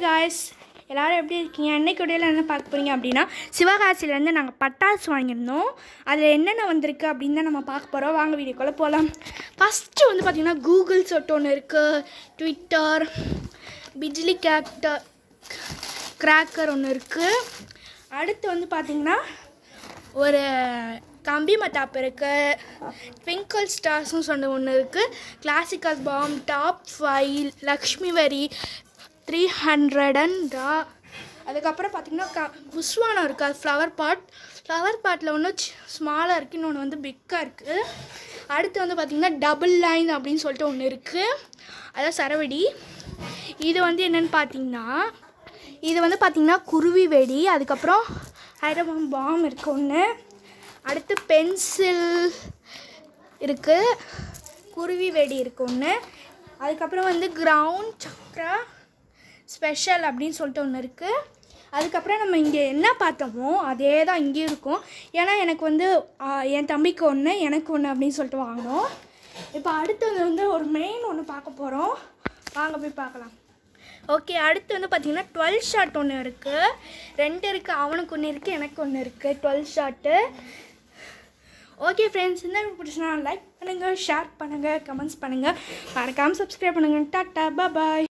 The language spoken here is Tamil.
காய்ஸ் எல்லாரும் எப்படி இருக்கீங்க என்னைக்கு உடையில என்ன பார்க்க போகிறீங்க அப்படின்னா சிவகாசிலேருந்து நாங்கள் பட்டாசு வாங்கியிருந்தோம் அதில் என்னென்ன வந்திருக்கு அப்படின்னு தான் நம்ம பார்க்க போகிறோம் வாங்க வீடியோக்குள்ளே போகலாம் ஃபஸ்ட்டு வந்து பார்த்திங்கன்னா கூகுள் சொட்டு ஒன்று இருக்குது ட்விட்டர் பிஜ்லி கேப்டர் கிராக்கர் ஒன்று இருக்குது அடுத்து வந்து பார்த்திங்கன்னா ஒரு கம்பி மத்தாப்பு இருக்குது ட்விங்கிள் ஸ்டார்ஸ்னு சொன்ன ஒன்று இருக்குது classical palm top five Lakshmi வரி த்ரீ ஹண்ட்ரட் அண்ட் அதுக்கப்புறம் பார்த்திங்கன்னா க புஸ்வானம் இருக்குது அது ஃப்ளவர் பாட் ஃப்ளவர் பாட்டில் ஒன்று ஸ்மாலாக இருக்குது இன்னொன்று வந்து பிக்காக இருக்குது அடுத்து வந்து பார்த்திங்கன்னா டபுள் லைன் அப்படின்னு சொல்லிட்டு ஒன்று இருக்குது அதான் சரவெடி இது வந்து என்னென்னு பார்த்தீங்கன்னா இது வந்து பார்த்திங்கன்னா குருவி வெடி அதுக்கப்புறம் ஹைட்ரபாம் பாம் இருக்குது ஒன்று அடுத்து பென்சில் இருக்குது குருவி வெடி இருக்குது ஒன்று அதுக்கப்புறம் வந்து கிரவுண்ட் சக்ரா ஸ்பெஷல் அப்படின்னு சொல்லிட்டு ஒன்று இருக்குது அதுக்கப்புறம் நம்ம இங்கே என்ன பார்த்தோமோ அதே தான் இங்கேயும் இருக்கும் ஏன்னா எனக்கு வந்து ஆ, என் தம்பிக்கு ஒன்று எனக்கு ஒன்று அப்படின்னு சொல்லிட்டு வாங்கினோம் இப்போ அடுத்தது வந்து ஒரு மெயின் ஒன்று பார்க்க போகிறோம் வாங்க போய் பார்க்கலாம் ஓகே அடுத்து வந்து பார்த்தீங்கன்னா டுவெல் ஷாட் ஒன்று இருக்குது ரெண்டு இருக்குது அவனுக்கு ஒன்று இருக்குது எனக்கு ஒன்று இருக்குது டுவெல் ஷாட்டு ஓகே ஃப்ரெண்ட்ஸ் இந்த பிடிச்சினா லைக் பண்ணுங்கள் ஷேர் பண்ணுங்கள் கமெண்ட்ஸ் பண்ணுங்கள் மறக்காமல் சப்ஸ்கிரைப் பண்ணுங்கள் டாட்டா பாய்